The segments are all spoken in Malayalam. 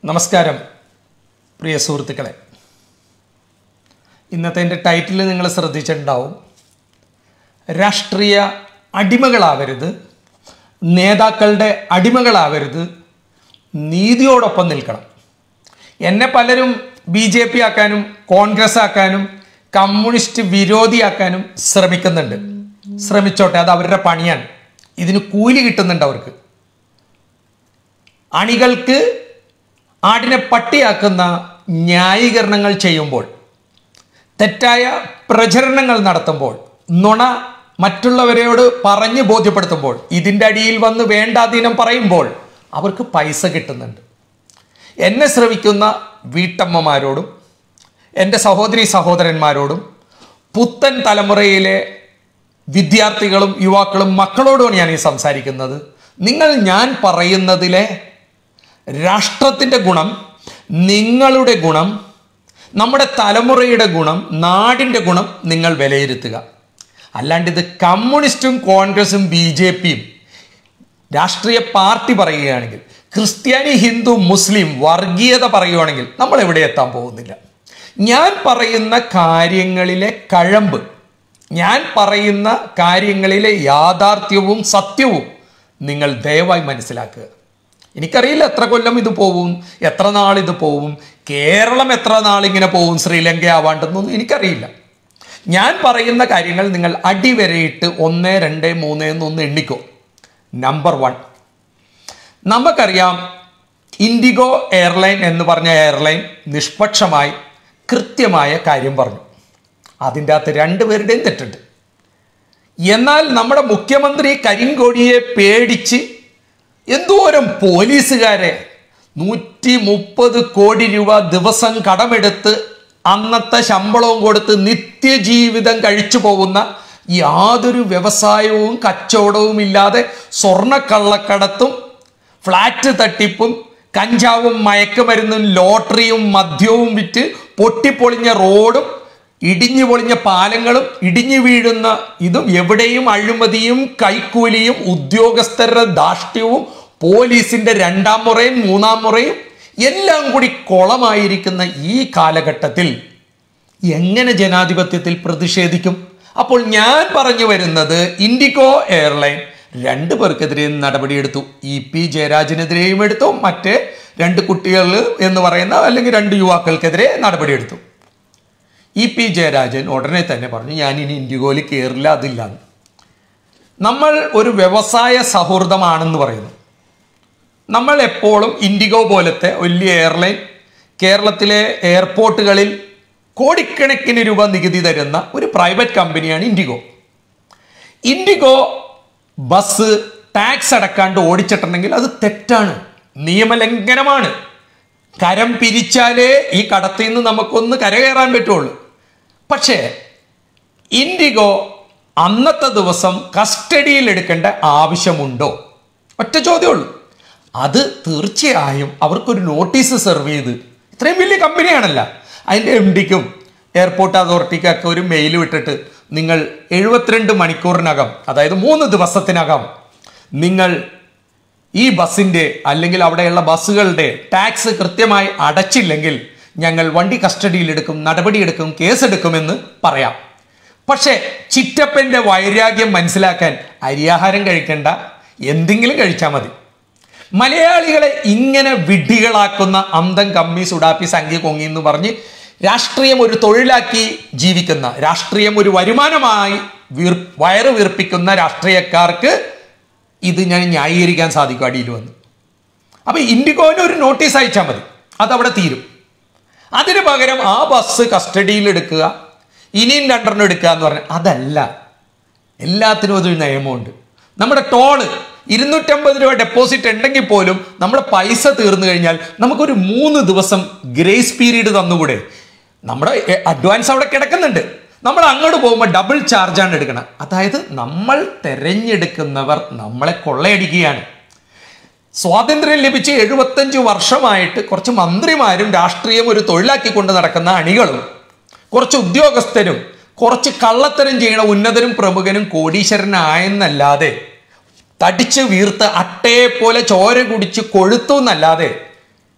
നമസ്കാരം പ്രിയ സുഹൃത്തുക്കളെ ഇന്നത്തെ എൻ്റെ ടൈറ്റിൽ നിങ്ങൾ ശ്രദ്ധിച്ചിട്ടുണ്ടാവും രാഷ്ട്രീയ അടിമകളാവരുത് നേതാക്കളുടെ അടിമകളാവരുത് നീതിയോടൊപ്പം നിൽക്കണം എന്നെ പലരും ബി ജെ പി ആക്കാനും കോൺഗ്രസ് ആക്കാനും കമ്മ്യൂണിസ്റ്റ് വിരോധിയാക്കാനും ശ്രമിക്കുന്നുണ്ട് ശ്രമിച്ചോട്ടെ അത് അവരുടെ പണിയാണ് ഇതിന് കൂലി കിട്ടുന്നുണ്ട് അവർക്ക് അണികൾക്ക് ആടിനെ പട്ടിയാക്കുന്ന ന്യായീകരണങ്ങൾ ചെയ്യുമ്പോൾ തെറ്റായ പ്രചരണങ്ങൾ നടത്തുമ്പോൾ നുണ മറ്റുള്ളവരോട് പറഞ്ഞ് ബോധ്യപ്പെടുത്തുമ്പോൾ ഇതിൻ്റെ അടിയിൽ വന്ന് വേണ്ടാധീനം പറയുമ്പോൾ അവർക്ക് പൈസ കിട്ടുന്നുണ്ട് എന്നെ ശ്രവിക്കുന്ന വീട്ടമ്മമാരോടും എൻ്റെ സഹോദരി സഹോദരന്മാരോടും പുത്തൻ തലമുറയിലെ വിദ്യാർത്ഥികളും യുവാക്കളും മക്കളോടുമാണ് ഞാൻ ഈ സംസാരിക്കുന്നത് നിങ്ങൾ ഞാൻ പറയുന്നതിലെ രാഷ്ട്രത്തിൻ്റെ ഗുണം നിങ്ങളുടെ ഗുണം നമ്മുടെ തലമുറയുടെ ഗുണം നാടിൻ്റെ ഗുണം നിങ്ങൾ വിലയിരുത്തുക അല്ലാണ്ട് ഇത് കമ്മ്യൂണിസ്റ്റും കോൺഗ്രസും ബി ജെ പിയും രാഷ്ട്രീയ പാർട്ടി പറയുകയാണെങ്കിൽ ക്രിസ്ത്യാനി ഹിന്ദു മുസ്ലിം വർഗീയത പറയുകയാണെങ്കിൽ നമ്മൾ എവിടെ എത്താൻ പോകുന്നില്ല ഞാൻ പറയുന്ന കാര്യങ്ങളിലെ കഴമ്പ് ഞാൻ പറയുന്ന കാര്യങ്ങളിലെ യാഥാർത്ഥ്യവും സത്യവും നിങ്ങൾ ദയവായി മനസ്സിലാക്കുക എനിക്കറിയില്ല എത്ര കൊല്ലം ഇത് പോവും എത്ര നാൾ ഇത് പോവും കേരളം എത്ര നാൾ ഇങ്ങനെ പോവും ശ്രീലങ്ക ആവാണ്ടെന്നൊന്നും എനിക്കറിയില്ല ഞാൻ പറയുന്ന കാര്യങ്ങൾ നിങ്ങൾ അടിവരയിട്ട് ഒന്ന് രണ്ട് മൂന്ന് എന്നൊന്ന് എണ്ണിക്കോ നമ്പർ വൺ നമുക്കറിയാം ഇൻഡിഗോ എയർലൈൻ എന്ന് പറഞ്ഞ എയർലൈൻ നിഷ്പക്ഷമായി കൃത്യമായ കാര്യം പറഞ്ഞു അതിൻ്റെ അകത്ത് രണ്ടുപേരുടെയും തെറ്റുണ്ട് എന്നാൽ നമ്മുടെ മുഖ്യമന്ത്രി കരിങ്കോടിയെ പേടിച്ച് എന്തോരം പോലീസുകാരെ നൂറ്റി മുപ്പത് കോടി രൂപ ദിവസം കടമെടുത്ത് അന്നത്തെ ശമ്പളവും കൊടുത്ത് നിത്യജീവിതം കഴിച്ചു പോകുന്ന യാതൊരു വ്യവസായവും കച്ചവടവും ഇല്ലാതെ സ്വർണ്ണക്കള്ളക്കടത്തും ഫ്ലാറ്റ് തട്ടിപ്പും കഞ്ചാവും മയക്കുമരുന്നും ലോട്ടറിയും മദ്യവും വിറ്റ് പൊട്ടിപ്പൊളിഞ്ഞ റോഡും ഇടിഞ്ഞു പൊളിഞ്ഞ പാലങ്ങളും ഇടിഞ്ഞു വീഴുന്ന ഇതും എവിടെയും അഴിമതിയും കൈക്കൂലിയും ഉദ്യോഗസ്ഥരുടെ ധാഷ്ട്യവും പോലീസിന്റെ രണ്ടാം മുറയും മൂന്നാം മുറയും എല്ലാം കൂടി കുളമായിരിക്കുന്ന ഈ കാലഘട്ടത്തിൽ എങ്ങനെ ജനാധിപത്യത്തിൽ പ്രതിഷേധിക്കും അപ്പോൾ ഞാൻ പറഞ്ഞു വരുന്നത് ഇൻഡിഗോ എയർലൈൻ രണ്ടു പേർക്കെതിരെ നടപടിയെടുത്തു ഇ പി ജയരാജനെതിരെയും എടുത്തു മറ്റേ രണ്ട് കുട്ടികൾ എന്ന് പറയുന്ന അല്ലെങ്കിൽ രണ്ട് യുവാക്കൾക്കെതിരെ നടപടിയെടുത്തു ഇ പി ജയരാജൻ ഉടനെ തന്നെ പറഞ്ഞു ഞാൻ ഇനി ഇൻഡിഗോയിൽ കയറില്ല അതില്ലാന്ന് നമ്മൾ ഒരു വ്യവസായ സൗഹൃദമാണെന്ന് പറയുന്നു നമ്മൾ എപ്പോഴും ഇൻഡിഗോ പോലത്തെ വലിയ എയർലൈൻ കേരളത്തിലെ എയർപോർട്ടുകളിൽ കോടിക്കണക്കിന് രൂപ നികുതി തരുന്ന ഒരു പ്രൈവറ്റ് കമ്പനിയാണ് ഇൻഡിഗോ ഇൻഡിഗോ ബസ് ടാക്സ് അടക്കാണ്ട് ഓടിച്ചിട്ടുണ്ടെങ്കിൽ അത് തെറ്റാണ് നിയമലംഘനമാണ് കരം പിരിച്ചാലേ ഈ കടത്തിൽ നിന്ന് നമുക്കൊന്ന് കരകയറാൻ പറ്റുള്ളൂ പക്ഷേ ഇൻഡിഗോ അന്നത്തെ ദിവസം കസ്റ്റഡിയിൽ എടുക്കേണ്ട ആവശ്യമുണ്ടോ ഒറ്റ ചോദ്യമുള്ളൂ അത് തീർച്ചയായും അവർക്കൊരു നോട്ടീസ് സെർവ് ചെയ്ത് ഇത്രയും വലിയ കമ്പനിയാണല്ല അതിൻ്റെ എം ഡിക്കും എയർപോർട്ട് അതോറിറ്റിക്കൊക്കെ ഒരു മെയിൽ വിട്ടിട്ട് നിങ്ങൾ എഴുപത്തിരണ്ട് മണിക്കൂറിനകം അതായത് മൂന്ന് ദിവസത്തിനകം നിങ്ങൾ ഈ ബസ്സിൻ്റെ അല്ലെങ്കിൽ അവിടെയുള്ള ബസ്സുകളുടെ ടാക്സ് കൃത്യമായി അടച്ചില്ലെങ്കിൽ ഞങ്ങൾ വണ്ടി കസ്റ്റഡിയിലെടുക്കും നടപടിയെടുക്കും കേസെടുക്കുമെന്ന് പറയാം പക്ഷേ ചിറ്റപ്പൻ്റെ വൈരാഗ്യം മനസ്സിലാക്കാൻ അരിയാഹാരം കഴിക്കേണ്ട എന്തെങ്കിലും കഴിച്ചാൽ മതി മലയാളികളെ ഇങ്ങനെ വിഡ്ഢികളാക്കുന്ന അന്തം കമ്മി സുഡാപ്പി സംഖ്യ കൊങ്ങി എന്ന് പറഞ്ഞ് രാഷ്ട്രീയം ഒരു തൊഴിലാക്കി ജീവിക്കുന്ന രാഷ്ട്രീയം ഒരു വരുമാനമായി വീർ വയറ് വീർപ്പിക്കുന്ന രാഷ്ട്രീയക്കാർക്ക് ഇത് ഞാൻ ന്യായീകരിക്കാൻ സാധിക്കും അടിയിൽ വന്ന് അപ്പൊ ഇൻഡിഗോന് ഒരു നോട്ടീസ് അയച്ചാൽ മതി അതവിടെ തീരും അതിന് പകരം ആ ബസ് കസ്റ്റഡിയിൽ എടുക്കുക ഇനിയും രണ്ടെണ്ണം എടുക്കുക എന്ന് പറഞ്ഞാൽ അതല്ല എല്ലാത്തിനും ഒരു നിയമമുണ്ട് നമ്മുടെ ടോള് ഇരുന്നൂറ്റമ്പത് രൂപ ഡെപ്പോസിറ്റ് ഉണ്ടെങ്കിൽ പോലും നമ്മുടെ പൈസ തീർന്നു കഴിഞ്ഞാൽ നമുക്കൊരു മൂന്ന് ദിവസം ഗ്രേസ് പീരീഡ് തന്നുകൂടെ നമ്മുടെ അഡ്വാൻസ് അവിടെ കിടക്കുന്നുണ്ട് നമ്മൾ അങ്ങോട്ട് പോകുമ്പോൾ ഡബിൾ ചാർജാണ് എടുക്കണം അതായത് നമ്മൾ തെരഞ്ഞെടുക്കുന്നവർ നമ്മളെ കൊള്ളയടിക്കുകയാണ് സ്വാതന്ത്ര്യം ലഭിച്ച് എഴുപത്തഞ്ച് വർഷമായിട്ട് കുറച്ച് മന്ത്രിമാരും രാഷ്ട്രീയം ഒരു തൊഴിലാക്കി കൊണ്ട് നടക്കുന്ന അണികളും കുറച്ച് ഉദ്യോഗസ്ഥരും കുറച്ച് കള്ളത്തരം ചെയ്യണ ഉന്നതരും പ്രമുഖനും കോടീശ്വരനായെന്നല്ലാതെ തടിച്ച് വീർത്ത് അട്ടയെ പോലെ ചോര കുടിച്ച് കൊഴുത്തു എന്നല്ലാതെ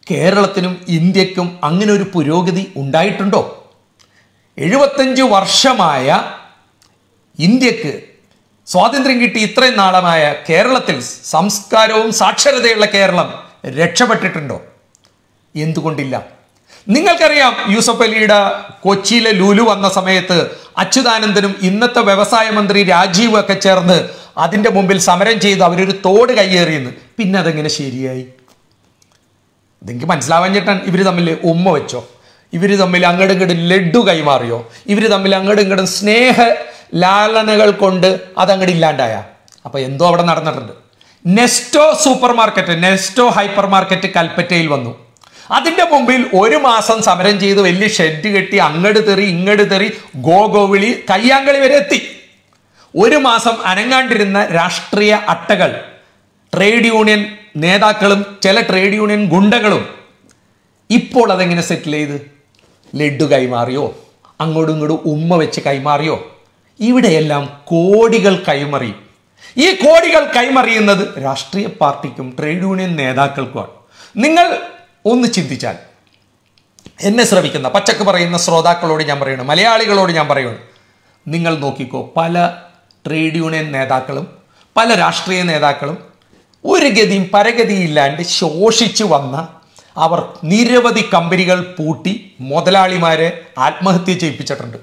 കേരളത്തിനും ഇന്ത്യക്കും അങ്ങനെ ഒരു പുരോഗതി ഉണ്ടായിട്ടുണ്ടോ എഴുപത്തഞ്ച് വർഷമായ ഇന്ത്യക്ക് സ്വാതന്ത്ര്യം കിട്ടി ഇത്രയും നാളമായ കേരളത്തിൽ സംസ്കാരവും സാക്ഷരതയുള്ള കേരളം രക്ഷപ്പെട്ടിട്ടുണ്ടോ എന്തുകൊണ്ടില്ല നിങ്ങൾക്കറിയാം യൂസഫ് അലിയുടെ കൊച്ചിയിലെ ലുലു വന്ന സമയത്ത് അച്യുതാനന്ദനും ഇന്നത്തെ വ്യവസായ മന്ത്രി രാജീവ് ഒക്കെ ചേർന്ന് അതിന്റെ മുമ്പിൽ സമരം ചെയ്ത് അവരൊരു തോട് കയ്യേറിയെന്ന് പിന്നെ അതെങ്ങനെ ശരിയായി ഇതെനിക്ക് മനസ്സിലാവാഞ്ഞിട്ടാണ് ഇവർ തമ്മിൽ ഉമ്മ വെച്ചോ ഇവർ തമ്മിൽ അങ്ങോട്ടും ഇങ്ങോട്ടും ലഡു കൈമാറിയോ ഇവർ തമ്മിൽ അങ്ങോട്ടും ഇങ്ങോട്ടും സ്നേഹ ലാളനകൾ കൊണ്ട് അതങ്ങോട്ട് ഇല്ലാണ്ടായ അപ്പൊ എന്തോ അവിടെ നടന്നിട്ടുണ്ട് Nesto supermarket Nesto hypermarket കൽപ്പറ്റയിൽ വന്നു അതിന്റെ മുമ്പിൽ ഒരു മാസം സമരം ചെയ്ത് വലിയ ഷെഡ് കെട്ടി അങ്ങട് തെറി ഇങ്ങട് തെറി ഗോ ഗോവിളി കയ്യാങ്കളി വരെ എത്തി ഒരു മാസം അനങ്ങാണ്ടിരുന്ന രാഷ്ട്രീയ അട്ടകൾ ട്രേഡ് യൂണിയൻ നേതാക്കളും ചില ട്രേഡ് യൂണിയൻ ഗുണ്ടകളും ഇപ്പോൾ അതെങ്ങനെ സെറ്റിൽ ചെയ്ത് ലഡു കൈമാറിയോ അങ്ങോട്ടും ഇങ്ങോട്ടും ഉമ്മ വെച്ച് കൈമാറിയോ ഇവിടെയെല്ലാം കോടികൾ കൈമറി ഈ കോടികൾ കൈമറിയുന്നത് രാഷ്ട്രീയ പാർട്ടിക്കും ട്രേഡ് യൂണിയൻ നേതാക്കൾക്കുമാണ് നിങ്ങൾ ഒന്ന് ചിന്തിച്ചാൽ എന്നെ ശ്രമിക്കുന്ന പച്ചക്ക് പറയുന്ന ശ്രോതാക്കളോട് ഞാൻ പറയുന്നു മലയാളികളോട് ഞാൻ പറയുന്നു നിങ്ങൾ നോക്കിക്കോ പല ട്രേഡ് യൂണിയൻ നേതാക്കളും പല രാഷ്ട്രീയ നേതാക്കളും ഒരു ഗതിയും പരഗതിയില്ലാണ്ട് ശോഷിച്ചു വന്ന അവർ നിരവധി കമ്പനികൾ പൂട്ടി മുതലാളിമാരെ ആത്മഹത്യ ചെയ്യിപ്പിച്ചിട്ടുണ്ട്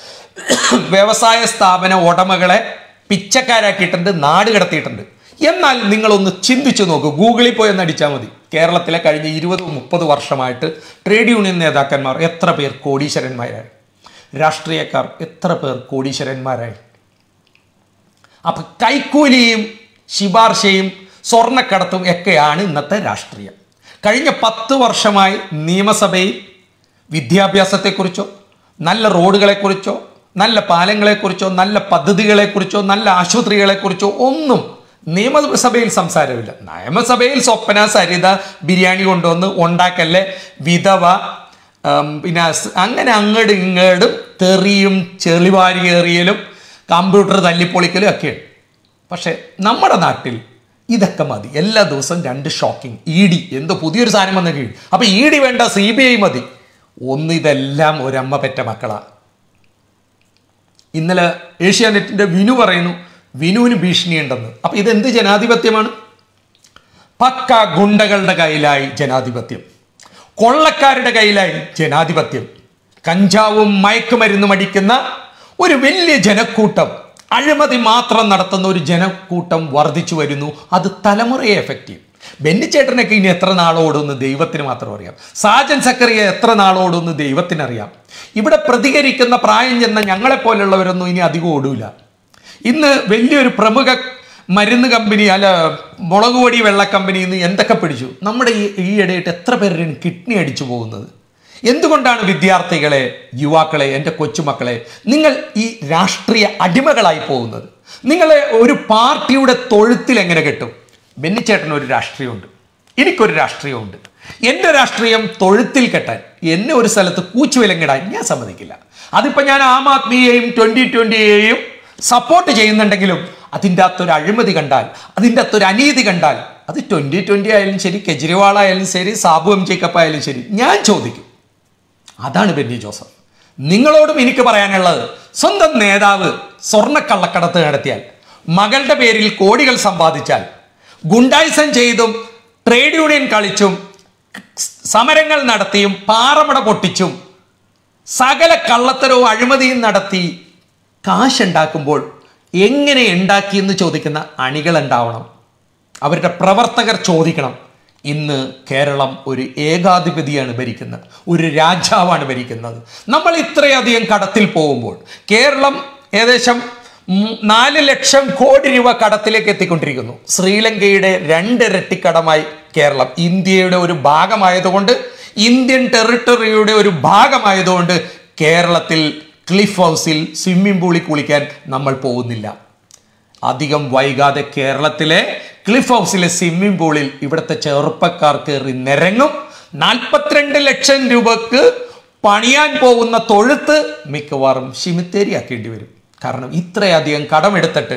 വ്യവസായ സ്ഥാപന ഉടമകളെ പിച്ചക്കാരാക്കിയിട്ടുണ്ട് നാട് കടത്തിയിട്ടുണ്ട് എന്നാൽ നിങ്ങളൊന്ന് ചിന്തിച്ചു നോക്കൂ ഗൂഗിളിൽ പോയി ഒന്ന് അടിച്ചാൽ മതി കേരളത്തിലെ കഴിഞ്ഞ ഇരുപത് മുപ്പത് വർഷമായിട്ട് ട്രേഡ് യൂണിയൻ നേതാക്കന്മാർ എത്ര പേർ കോടീശ്വരന്മാരായി രാഷ്ട്രീയക്കാർ എത്ര പേർ കോടീശ്വരന്മാരായി അപ്പൊ കൈക്കൂലിയും ശിപാർശയും സ്വർണ്ണക്കടത്തും ഒക്കെയാണ് ഇന്നത്തെ രാഷ്ട്രീയം കഴിഞ്ഞ പത്ത് വർഷമായി നിയമസഭയിൽ വിദ്യാഭ്യാസത്തെക്കുറിച്ചോ നല്ല റോഡുകളെക്കുറിച്ചോ നല്ല പാലങ്ങളെക്കുറിച്ചോ നല്ല പദ്ധതികളെക്കുറിച്ചോ നല്ല ആശുപത്രികളെക്കുറിച്ചോ ഒന്നും നിയമസഭയിൽ സംസാരമില്ല നിയമസഭയിൽ സ്വപ്ന സരിത ബിരിയാണി കൊണ്ടുവന്ന് ഉണ്ടാക്കല്ലേ വിധവ ഉം, പിന്നെ സ് അങ്ങനെ അങ്ങോട്ടും ഇങ്ങോട്ടും തെറിയും ചെളിവാരി കയറിയലും കമ്പ്യൂട്ടർ തല്ലിപ്പൊളിക്കലും ഒക്കെയുണ്ട് പക്ഷെ നമ്മുടെ നാട്ടിൽ ഇതൊക്കെ മതി എല്ലാ ദിവസവും രണ്ട് ഷോക്കിംഗ് ഇ ഡി എന്തോ പുതിയൊരു സാധനം വന്ന കീഴ് അപ്പൊ ഇ ഡി വേണ്ട സി ബി ഐ മതി ഒന്ന് ഇതെല്ലാം ഒരമ്മ പെറ്റ മക്കളാ ഇന്നലെ ഏഷ്യാനെറ്റിന്റെ വിനു പറയുന്നു വിനുവിന് ഭീഷണിയുണ്ടെന്ന് അപ്പൊ ഇതെന്ത് ജനാധിപത്യമാണ് പക്ക ഗുണ്ടകളുടെ കയ്യിലായി ജനാധിപത്യം കൊള്ളക്കാരുടെ കയ്യിലായി ജനാധിപത്യം കഞ്ചാവും മയക്കുമരുന്നും അടിക്കുന്ന ഒരു വലിയ ജനക്കൂട്ടം അഴിമതി മാത്രം നടത്തുന്ന ഒരു ജനക്കൂട്ടം വർദ്ധിച്ചു വരുന്നു അത് തലമുറയെ എഫക്റ്റ് ചെയ്യും ബെന്നിച്ചേട്ടനൊക്കെ ഇനി എത്ര നാളോടുമെന്ന് ദൈവത്തിന് മാത്രം അറിയാം സാജൻ സക്കറിയ എത്ര നാളോടുമെന്ന് ദൈവത്തിനറിയാം ഇവിടെ പ്രതികരിക്കുന്ന പ്രായം ചെന്ന ഞങ്ങളെപ്പോലുള്ളവരൊന്നും ഇനി അധികം ഓടൂല ഇന്ന് വലിയൊരു പ്രമുഖ മരുന്ന് കമ്പനി അല്ല മുളക് പൊടി വെള്ള കമ്പനി ഇന്ന് എന്തൊക്കെ പിടിച്ചു നമ്മുടെ ഈ ഈ ഇടയിട്ട് എത്ര പേരാണ് കിഡ്നി അടിച്ചു പോകുന്നത് എന്തുകൊണ്ടാണ് വിദ്യാർത്ഥികളെ യുവാക്കളെ എൻ്റെ കൊച്ചുമക്കളെ നിങ്ങൾ ഈ രാഷ്ട്രീയ അടിമകളായി പോകുന്നത് നിങ്ങളെ ഒരു പാർട്ടിയുടെ തൊഴുത്തിൽ എങ്ങനെ കിട്ടും ബെന്നിച്ചേട്ടന് ഒരു രാഷ്ട്രീയമുണ്ട് എനിക്കൊരു രാഷ്ട്രീയമുണ്ട് എൻ്റെ രാഷ്ട്രീയം തൊഴുത്തിൽ കെട്ടാൻ എന്നെ ഒരു സ്ഥലത്ത് കൂച്ചുവിലങ്ങിടാൻ ഞാൻ സമ്മതിക്കില്ല അതിപ്പോൾ ഞാൻ ആം ആദ്മിയെയും ട്വൻ്റി ട്വൻ്റിയെയും സപ്പോർട്ട് ചെയ്യുന്നുണ്ടെങ്കിലും അതിൻ്റെ അകത്തൊരു അഴിമതി കണ്ടാൽ അതിൻ്റെ അകത്തൊരു അനീതി കണ്ടാൽ അത് ട്വൻ്റി ട്വൻ്റി ആയാലും ശരി കെജ്രിവാൾ ആയാലും ശരി സാബു എം ജേക്കപ്പ് ആയാലും ശരി ഞാൻ ചോദിക്കും അതാണ് ബെന്നി ജോസഫ് നിങ്ങളോടും എനിക്ക് പറയാനുള്ളത് സ്വന്തം നേതാവ് സ്വർണ്ണക്കള്ളക്കടത്ത് നടത്തിയാൽ മകളുടെ പേരിൽ കോടികൾ സമ്പാദിച്ചാൽ ഗുണ്ടായിസം ചെയ്തും ട്രേഡ് യൂണിയൻ കളിച്ചും സമരങ്ങൾ നടത്തിയും പാറമട പൊട്ടിച്ചും സകല കള്ളത്തരവും അഴിമതിയും നടത്തി കാശുണ്ടാക്കുമ്പോൾ എങ്ങനെ ഉണ്ടാക്കിയെന്ന് ചോദിക്കുന്ന അണികൾ ഉണ്ടാവണം അവരുടെ പ്രവർത്തകർ ചോദിക്കണം ഇന്ന് കേരളം ഒരു ഏകാധിപതിയാണ് ഭരിക്കുന്നത് ഒരു രാജാവാണ് ഭരിക്കുന്നത് നമ്മൾ ഇത്രയധികം കടത്തിൽ പോകുമ്പോൾ കേരളം ഏകദേശം ഉം നാല് ലക്ഷം കോടി രൂപ കടത്തിലേക്ക് എത്തിക്കൊണ്ടിരിക്കുന്നു ശ്രീലങ്കയുടെ രണ്ടിരട്ടി കടമായി കേരളം ഇന്ത്യയുടെ ഒരു ഭാഗമായതുകൊണ്ട് ഇന്ത്യൻ ടെറിട്ടറിയുടെ ഒരു ഭാഗമായതുകൊണ്ട് കേരളത്തിൽ ക്ലിഫ് ഹൗസിൽ സ്വിമ്മിംഗ് പൂളിൽ കുളിക്കാൻ നമ്മൾ പോകുന്നില്ല അധികം വൈകാതെ കേരളത്തിലെ ക്ലിഫ് ഹൗസിലെ സ്വിമ്മിംഗ് പൂളിൽ ഇവിടുത്തെ ചെറുപ്പക്കാർ കയറി നിരങ്ങും നാൽപ്പത്തിരണ്ട് ലക്ഷം രൂപക്ക് പണിയാൻ പോകുന്ന തൊഴുത്ത് മിക്കവാറും ശിമിത്തേരി ആക്കേണ്ടി വരും കാരണം ഇത്രയധികം കടമെടുത്തിട്ട്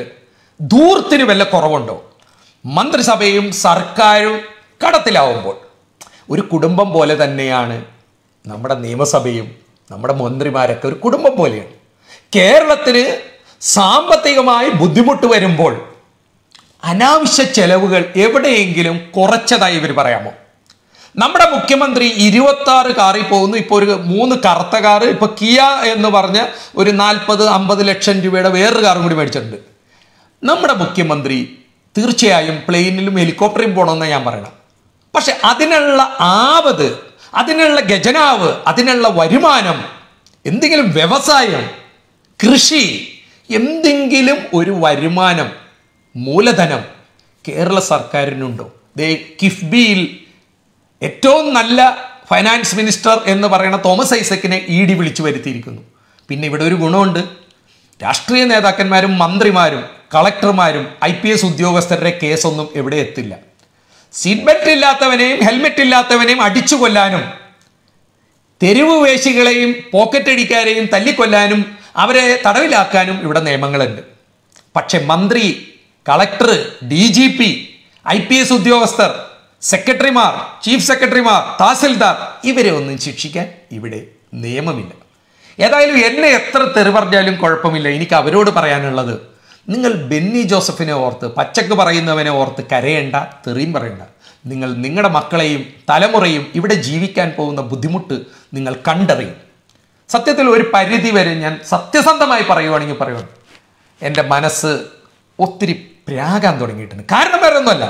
ദൂർത്തിന് വല്ല കുറവുണ്ടോ മന്ത്രിസഭയും സർക്കാരും കടത്തിലാവുമ്പോൾ ഒരു കുടുംബം പോലെ തന്നെയാണ് നമ്മുടെ നിയമസഭയും നമ്മുടെ മന്ത്രിമാരൊക്കെ ഒരു കുടുംബം പോലെയാണ് കേരളത്തിന് സാമ്പത്തികമായി ബുദ്ധിമുട്ട് വരുമ്പോൾ അനാവശ്യ ചെലവുകൾ എവിടെയെങ്കിലും കുറച്ചതായി ഇവർ പറയാമോ നമ്മുടെ മുഖ്യമന്ത്രി ഇരുപത്തി ആറ് കാറിൽ പോകുന്നു ഇപ്പോൾ ഒരു മൂന്ന് കറുത്ത കാറ് ഇപ്പൊ കിയ എന്ന് പറഞ്ഞ ഒരു നാൽപ്പത് അമ്പത് ലക്ഷം രൂപയുടെ വേറൊരു കാറും കൂടി മേടിച്ചിട്ടുണ്ട് നമ്മുടെ മുഖ്യമന്ത്രി തീർച്ചയായും പ്ലെയിനിലും ഹെലികോപ്റ്ററിലും പോകണമെന്ന് ഞാൻ പറയണം പക്ഷെ അതിനുള്ള ആവത് അതിനുള്ള ഖജനാവ് അതിനുള്ള വരുമാനം എന്തെങ്കിലും വ്യവസായം കൃഷി എന്തെങ്കിലും ഒരു വരുമാനം മൂലധനം കേരള സർക്കാരിനുണ്ടോ ദേ കിഫ്ബിയിൽ ഏറ്റവും നല്ല ഫൈനാൻസ് മിനിസ്റ്റർ എന്ന് പറയുന്ന തോമസ് ഐസക്കിനെ ഇ ഡി വിളിച്ചു വരുത്തിയിരിക്കുന്നു പിന്നെ ഇവിടെ ഒരു ഗുണമുണ്ട് രാഷ്ട്രീയ നേതാക്കന്മാരും മന്ത്രിമാരും കളക്ടർമാരും ഐ പി എസ് ഉദ്യോഗസ്ഥരുടെ കേസൊന്നും എവിടെ എത്തില്ല സീറ്റ് ബെൽറ്റ് ഇല്ലാത്തവനെയും ഹെൽമെറ്റ് ഇല്ലാത്തവനെയും അടിച്ചു കൊല്ലാനും തെരുവ് വേശികളെയും പോക്കറ്റടിക്കാരെയും തല്ലിക്കൊല്ലാനും അവരെ തടവിലാക്കാനും ഇവിടെ നിയമങ്ങളുണ്ട് പക്ഷെ മന്ത്രി collector D G P I P S ഉദ്യോഗസ്ഥർ സെക്രട്ടറിമാർ ചീഫ് സെക്രട്ടറിമാർ തഹസിൽദാർ ഇവരെ ഒന്നും ശിക്ഷിക്കാൻ ഇവിടെ നിയമമില്ല ഏതായാലും എന്നെ എത്ര തെറി പറഞ്ഞാലും കുഴപ്പമില്ല എനിക്ക് അവരോട് പറയാനുള്ളത് നിങ്ങൾ ബെന്നി ജോസഫിനെ ഓർത്ത് പച്ചക്ക് പറയുന്നവനെ ഓർത്ത് കരയേണ്ട തെറിയും പറയണ്ട നിങ്ങൾ നിങ്ങളുടെ മക്കളെയും തലമുറയും ഇവിടെ ജീവിക്കാൻ പോകുന്ന ബുദ്ധിമുട്ട് നിങ്ങൾ കണ്ടറിയും സത്യത്തിൽ ഒരു പരിധി വരെ ഞാൻ സത്യസന്ധമായി പറയുവാണെങ്കിൽ പറയുവാണ് എൻ്റെ മനസ്സ് ഒത്തിരി പ്രാകാൻ തുടങ്ങിയിട്ടുണ്ട് കാരണം വേറെ ഒന്നുമല്ല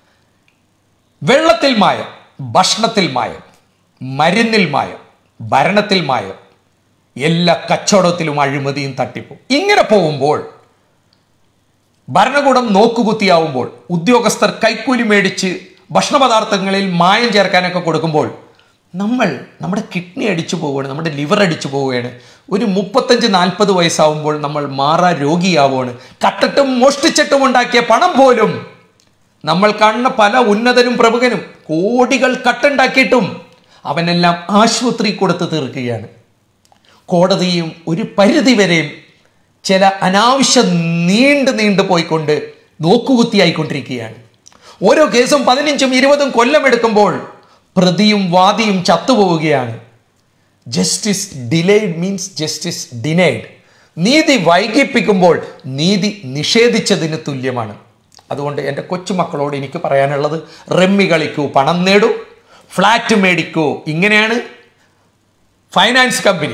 വെള്ളത്തിൽ മായം ഭക്ഷണത്തിൽ മായം മരുന്നിൽ മായം ഭരണത്തിൽ മായം എല്ലാ കച്ചവടത്തിലും അഴിമതിയും തട്ടിപ്പും ഇങ്ങനെ പോകുമ്പോൾ ഭരണകൂടം നോക്കുകുത്തിയാവുമ്പോൾ ഉദ്യോഗസ്ഥർ കൈക്കൂലി മേടിച്ച് ഭക്ഷണ പദാർത്ഥങ്ങളിൽ മായം ചേർക്കാനൊക്കെ കൊടുക്കുമ്പോൾ നമ്മൾ നമ്മുടെ കിഡ്നി അടിച്ചു പോവുകയാണ് നമ്മുടെ ലിവർ അടിച്ചു പോവുകയാണ് ഒരു മുപ്പത്തഞ്ച് നാൽപ്പത് വയസ്സാവുമ്പോൾ നമ്മൾ മാറാ രോഗിയാവുകയാണ് കട്ടിട്ടും മോഷ്ടിച്ചിട്ടും ഉണ്ടാക്കിയ പണം പോലും നമ്മൾ കാണുന്ന പല ഉന്നതനും പ്രമുഖനും കോടികൾ കട്ടുണ്ടാക്കിയിട്ടും അവനെല്ലാം ആശുപത്രി കൊടുത്ത് തീർക്കുകയാണ് കോടതിയും ഒരു പരിധി വരെയും ചില അനാവശ്യ നീണ്ടു നീണ്ടു പോയിക്കൊണ്ട് നോക്കുകുത്തിയായിക്കൊണ്ടിരിക്കുകയാണ് ഓരോ കേസും പതിനഞ്ചും ഇരുപതും കൊല്ലമെടുക്കുമ്പോൾ പ്രതിയും വാദിയും ചത്തുപോവുകയാണ് justice delayed means justice denied നീതി വൈകിപ്പിക്കുമ്പോൾ നീതി നിഷേധിച്ചതിന് തുല്യമാണ് അതുകൊണ്ട് എൻ്റെ കൊച്ചുമക്കളോട് എനിക്ക് പറയാനുള്ളത് റമ്മി കളിക്കൂ പണം നേടൂ ഫ്ലാറ്റ് മേടിക്കൂ ഇങ്ങനെയാണ് ഫൈനാൻസ് കമ്പനി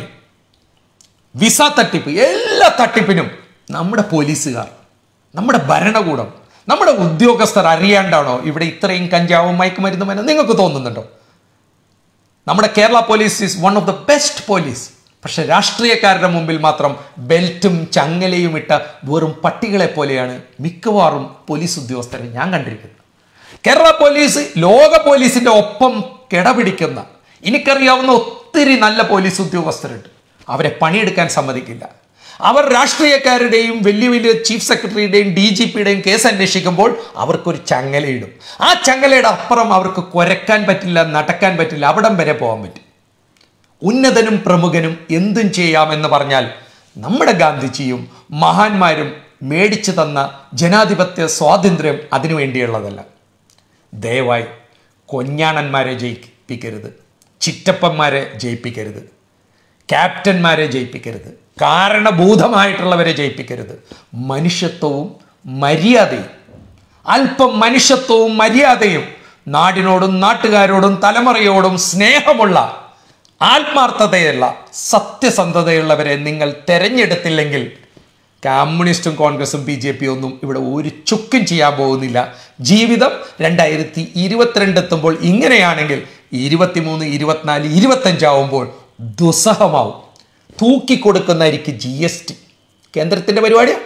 വിസ തട്ടിപ്പ് എല്ലാ തട്ടിപ്പിനും നമ്മുടെ പോലീസുകാർ നമ്മുടെ ഭരണകൂടം നമ്മുടെ ഉദ്യോഗസ്ഥർ അറിയാണ്ടാണോ ഇവിടെ ഇത്രയും കഞ്ചാവും മയക്കുമരുന്നും എന്ന് നിങ്ങൾക്ക് തോന്നുന്നുണ്ടോ നമ്മുടെ Kerala police is one of the best police പക്ഷെ രാഷ്ട്രീയക്കാരുടെ മുമ്പിൽ മാത്രം ബെൽറ്റും ചങ്ങലയും ഇട്ട വെറും പട്ടികളെ പോലെയാണ് മിക്കവാറും പോലീസ് ഉദ്യോഗസ്ഥരെ ഞാൻ കണ്ടിരിക്കുന്നത് കേരള പോലീസ് ലോക പോലീസിന്റെ ഒപ്പം കിടപിടിക്കുന്ന എനിക്കറിയാവുന്ന ഒത്തിരി നല്ല പോലീസ് ഉദ്യോഗസ്ഥരുണ്ട് അവരെ പണിയെടുക്കാൻ സമ്മതിക്കില്ല അവർ രാഷ്ട്രീയക്കാരുടെയും വലിയ വലിയ ചീഫ് സെക്രട്ടറിയുടെയും ഡി ജി പിയുടെയും കേസ് അന്വേഷിക്കുമ്പോൾ അവർക്കൊരു ചങ്ങലയിടും ആ ചങ്ങലയുടെ അപ്പുറം അവർക്ക് കുരക്കാൻ പറ്റില്ല നടക്കാൻ പറ്റില്ല അവിടം വരെ പോകാൻ പറ്റും ഉന്നതനും പ്രമുഖനും എന്തും ചെയ്യാമെന്ന് പറഞ്ഞാൽ നമ്മുടെ ഗാന്ധിജിയും മഹാന്മാരും മേടിച്ചു തന്ന ജനാധിപത്യ സ്വാതന്ത്ര്യം അതിനു വേണ്ടിയുള്ളതല്ല ദയവായി കൊഞ്ഞാണന്മാരെ ജയിപ്പിക്കരുത് ചിറ്റപ്പന്മാരെ ജയിപ്പിക്കരുത് ക്യാപ്റ്റന്മാരെ ജയിപ്പിക്കരുത് കാരണഭൂതമായിട്ടുള്ളവരെ ജയിപ്പിക്കരുത് മനുഷ്യത്വവും മര്യാദയും അല്പം മനുഷ്യത്വവും മര്യാദയും നാടിനോടും നാട്ടുകാരോടും തലമുറയോടും സ്നേഹമുള്ള ആത്മാർത്ഥതയുള്ള സത്യസന്ധതയുള്ളവരെ നിങ്ങൾ തെരഞ്ഞെടുത്തില്ലെങ്കിൽ കമ്മ്യൂണിസ്റ്റും കോൺഗ്രസും ബി ജെ പി ഒന്നും ഇവിടെ ഒരു ചുക്കും ചെയ്യാൻ പോകുന്നില്ല ജീവിതം രണ്ടായിരത്തി ഇരുപത്തിരണ്ട് എത്തുമ്പോൾ ഇങ്ങനെയാണെങ്കിൽ ഇരുപത്തിമൂന്ന് ഇരുപത്തിനാല് ഇരുപത്തഞ്ചാവുമ്പോൾ ദുസ്സഹമാവും തൂക്കിക്കൊടുക്കുന്നതായിരിക്കും ജി എസ് ടി കേന്ദ്രത്തിൻ്റെ പരിപാടിയാണ്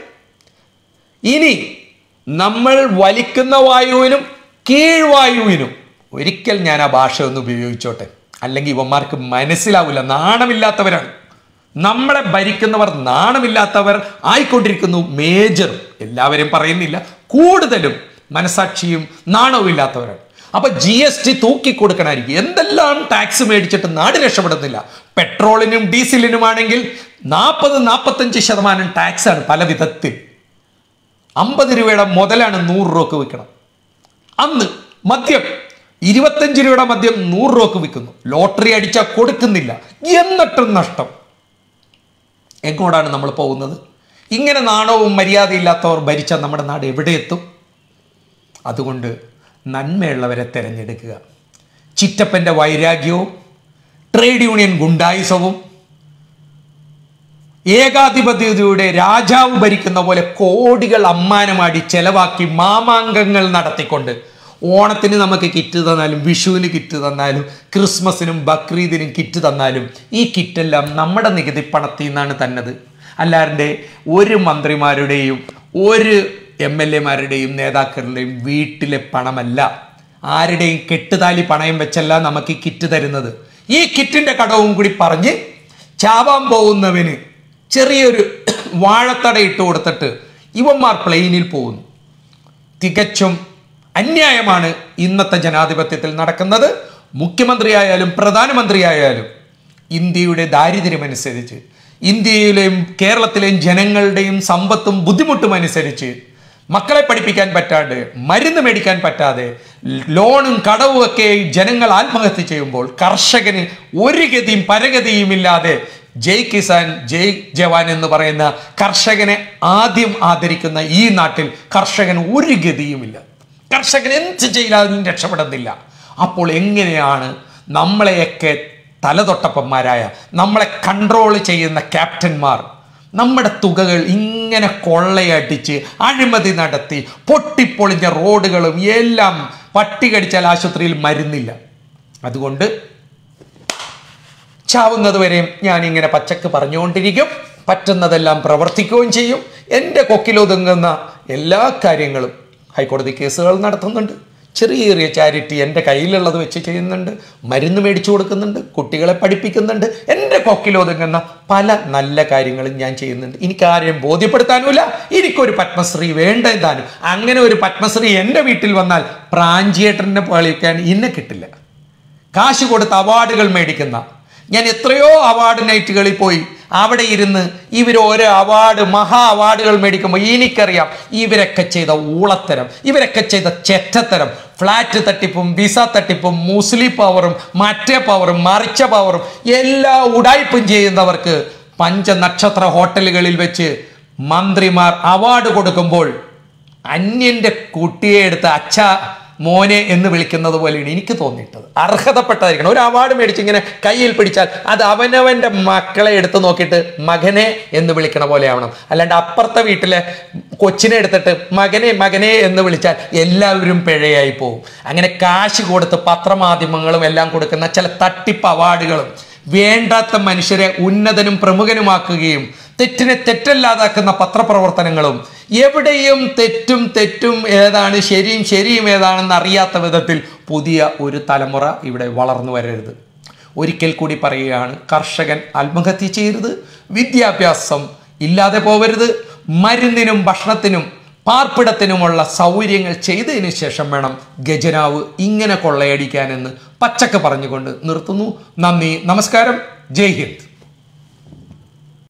ഇനി നമ്മൾ വലിക്കുന്ന വായുവിനും കീഴ്വായുവിനും ഒരിക്കൽ ഞാൻ ആ ഭാഷ ഒന്ന് ഉപയോഗിച്ചോട്ടെ അല്ലെങ്കിൽ ഇവന്മാർക്ക് മനസ്സിലാവില്ല നാണമില്ലാത്തവരാണ് നമ്മളെ ഭരിക്കുന്നവർ നാണമില്ലാത്തവർ ആയിക്കൊണ്ടിരിക്കുന്നു മേജർ എല്ലാവരും പറയുന്നില്ല കൂടുതലും മനസാക്ഷിയും നാണവും ഇല്ലാത്തവരാണ് അപ്പൊ ജി എസ് ടി തൂക്കിക്കൊടുക്കണമായിരിക്കും എന്തെല്ലാം ടാക്സ് മേടിച്ചിട്ട് നാട് രക്ഷപ്പെടുന്നില്ല പെട്രോളിനും ഡീസലിനുമാണെങ്കിൽ നാൽപ്പത് നാൽപ്പത്തഞ്ച് ശതമാനം ടാക്സ് ആണ് പല വിധത്തിൽ അമ്പത് രൂപയുടെ മുതലാണ് നൂറ് രൂപക്ക് വിൽക്കണം അന്ന് മദ്യം ഇരുപത്തഞ്ച് രൂപയുടെ മദ്യം നൂറ് രൂപക്ക് വിൽക്കുന്നു ലോട്ടറി അടിച്ചാൽ കൊടുക്കുന്നില്ല എന്നിട്ടും നഷ്ടം എങ്ങോട്ടാണ് നമ്മൾ പോകുന്നത് ഇങ്ങനെ നാണവും മര്യാദയില്ലാത്തവർ ഭരിച്ച നമ്മുടെ നാട് എവിടെ എത്തും അതുകൊണ്ട് നന്മയുള്ളവരെ തിരഞ്ഞെടുക്കുക ചിറ്റപ്പൻ്റെ വൈരാഗ്യവും ട്രേഡ് യൂണിയൻ ഗുണ്ടായുസവും ഏകാധിപത്യതയുടെ രാജാവ് ഭരിക്കുന്ന പോലെ കോടികൾ അമ്മാനമാടി ചെലവാക്കി മാമാങ്കങ്ങൾ നടത്തിക്കൊണ്ട് ഓണത്തിന് നമുക്ക് കിറ്റ് തന്നാലും വിഷുവിന് കിറ്റ് തന്നാലും ക്രിസ്മസിനും ബക്രീദിനും കിറ്റ് തന്നാലും ഈ കിറ്റെല്ലാം നമ്മുടെ നികുതി പണത്തിൽ നിന്നാണ് തന്നത് അല്ലാണ്ട് ഒരു മന്ത്രിമാരുടെയും ഒരു എം എൽ എമാരുടെയും നേതാക്കളുടെയും വീട്ടിലെ പണമല്ല ആരുടെയും കെട്ടുതാലി പണയം വെച്ചല്ല നമുക്ക് ഈ കിറ്റ് തരുന്നത് ഈ കിറ്റിന്റെ കടവും കൂടി പറഞ്ഞ് ചാവാൻ പോകുന്നവന് ചെറിയൊരു വാഴത്തട ഇട്ട് കൊടുത്തിട്ട് ഇവന്മാർ പ്ലെയിനിൽ പോകുന്നു തികച്ചും അന്യായമാണ് ഇന്നത്തെ ജനാധിപത്യത്തിൽ നടക്കുന്നത് മുഖ്യമന്ത്രിയായാലും പ്രധാനമന്ത്രിയായാലും ഇന്ത്യയുടെ ദാരിദ്ര്യമനുസരിച്ച് ഇന്ത്യയിലെയും കേരളത്തിലെയും ജനങ്ങളുടെയും സമ്പത്തും ബുദ്ധിമുട്ടും അനുസരിച്ച് മക്കളെ പഠിപ്പിക്കാൻ പറ്റാതെ മരുന്ന് മേടിക്കാൻ പറ്റാതെ ലോണും കടവും ഒക്കെ ജനങ്ങൾ ആത്മഹത്യ ചെയ്യുമ്പോൾ കർഷകന് ഒരു ഗതിയും പരഗതിയും ഇല്ലാതെ ജയ് കിസാൻ ജയ് ജവാൻ എന്ന് പറയുന്ന കർഷകനെ ആദ്യം ആദരിക്കുന്ന ഈ നാട്ടിൽ കർഷകന് ഒരു ഗതിയുമില്ല കർഷകൻ എന്ത് ചെയ്താലും രക്ഷപ്പെടുന്നില്ല അപ്പോൾ എങ്ങനെയാണ് നമ്മളെയൊക്കെ തലതൊട്ടപ്പന്മാരായ നമ്മളെ കൺട്രോൾ ചെയ്യുന്ന ക്യാപ്റ്റന്മാർ നമ്മുടെ തുകകൾ ഇങ്ങനെ കൊള്ളയടിച്ച് അഴിമതി നടത്തി പൊട്ടിപ്പൊളിഞ്ഞ റോഡുകളും എല്ലാം പട്ടി കടിച്ചാൽ ആശുപത്രിയിൽ മരുന്നില്ല അതുകൊണ്ട് ചാവുന്നത് വരെയും ഞാൻ ഇങ്ങനെ പച്ചക്ക് പറഞ്ഞുകൊണ്ടിരിക്കും പറ്റുന്നതെല്ലാം പ്രവർത്തിക്കുകയും ചെയ്യും എൻ്റെ കൊക്കിലൊതുങ്ങുന്ന എല്ലാ കാര്യങ്ങളും ഹൈക്കോടതി കേസുകൾ നടത്തുന്നുണ്ട് ചെറിയ ചെറിയ ചാരിറ്റി എൻ്റെ കയ്യിലുള്ളത് വെച്ച് ചെയ്യുന്നുണ്ട് മരുന്ന് മേടിച്ചു കൊടുക്കുന്നുണ്ട് കുട്ടികളെ പഠിപ്പിക്കുന്നുണ്ട് എൻ്റെ കൊക്കിലൊതുങ്ങുന്ന പല നല്ല കാര്യങ്ങളും ഞാൻ ചെയ്യുന്നുണ്ട് എനിക്ക് ആരെയും ബോധ്യപ്പെടുത്താനുമില്ല എനിക്കൊരു പത്മശ്രീ വേണ്ടതാനും അങ്ങനെ ഒരു പത്മശ്രീ എൻ്റെ വീട്ടിൽ വന്നാൽ പ്രാഞ്ചിയേട്ടനെ കളിക്കാൻ ഇന്നെ കിട്ടില്ല കാശ് കൊടുത്ത് അവാർഡുകൾ മേടിക്കുന്ന ഞാൻ എത്രയോ അവാർഡ് നൈറ്റുകളിൽ പോയി അവിടെ ഇരുന്ന് ഇവർ ഓരോ അവാർഡ് മഹാ അവാർഡുകൾ മേടിക്കുമ്പോൾ എനിക്കറിയാം ഇവരൊക്കെ ചെയ്ത ഊളത്തരം ഇവരൊക്കെ ചെയ്ത ചെറ്റത്തരം ഫ്ലാറ്റ് തട്ടിപ്പും വിസ തട്ടിപ്പും മുസ്ലിം പവറും മറ്റേ പവറും മറിച്ച പവറും എല്ലാ ഉടായ്പും ചെയ്യുന്നവർക്ക് പഞ്ചനക്ഷത്ര ഹോട്ടലുകളിൽ വെച്ച് മന്ത്രിമാർ അവാർഡ് കൊടുക്കുമ്പോൾ അന്യന്റെ കുട്ടിയെ എടുത്ത് അച്ഛ മോനെ എന്ന് വിളിക്കുന്നത് പോലെയാണ് എനിക്ക് തോന്നിയിട്ടത് അർഹതപ്പെട്ടതായിരിക്കണം ഒരു അവാർഡ് മേടിച്ച് ഇങ്ങനെ കയ്യിൽ പിടിച്ചാൽ അത് അവനവന്റെ മക്കളെ എടുത്ത് നോക്കിയിട്ട് മകനെ എന്ന് വിളിക്കണ പോലെ ആവണം അല്ലാണ്ട് അപ്പുറത്തെ വീട്ടിലെ കൊച്ചിനെ എടുത്തിട്ട് മകനെ മകനെ എന്ന് വിളിച്ചാൽ എല്ലാവരും പിഴയായി പോകും അങ്ങനെ കാശ് കൊടുത്ത് പത്രമാധ്യമങ്ങളും എല്ലാം കൊടുക്കുന്ന ചില തട്ടിപ്പ് അവാർഡുകളും വേണ്ടാത്ത മനുഷ്യരെ ഉന്നതനും പ്രമുഖനുമാക്കുകയും തെറ്റിനെ തെറ്റല്ലാതാക്കുന്ന പത്രപ്രവർത്തനങ്ങളും എവിടെയും തെറ്റും തെറ്റും ഏതാണ് ശരിയും ശരിയും ഏതാണെന്ന് അറിയാത്ത വിധത്തിൽ പുതിയ ഒരു തലമുറ ഇവിടെ വളർന്നു വരരുത് ഒരിക്കൽ കൂടി പറയുകയാണ് കർഷകൻ ആത്മഹത്യ ചെയ്യരുത് വിദ്യാഭ്യാസം ഇല്ലാതെ പോവരുത് മരുന്നിനും ഭക്ഷണത്തിനും പാർപ്പിടത്തിനുമുള്ള സൗകര്യങ്ങൾ ചെയ്തതിന് ശേഷം വേണം ഗജനാവ് ഇങ്ങനെ കൊള്ളയടിക്കാനെന്ന് പച്ചക്ക് പറഞ്ഞുകൊണ്ട് നിർത്തുന്നു നന്ദി നമസ്കാരം ജയ് ഹിന്ദ്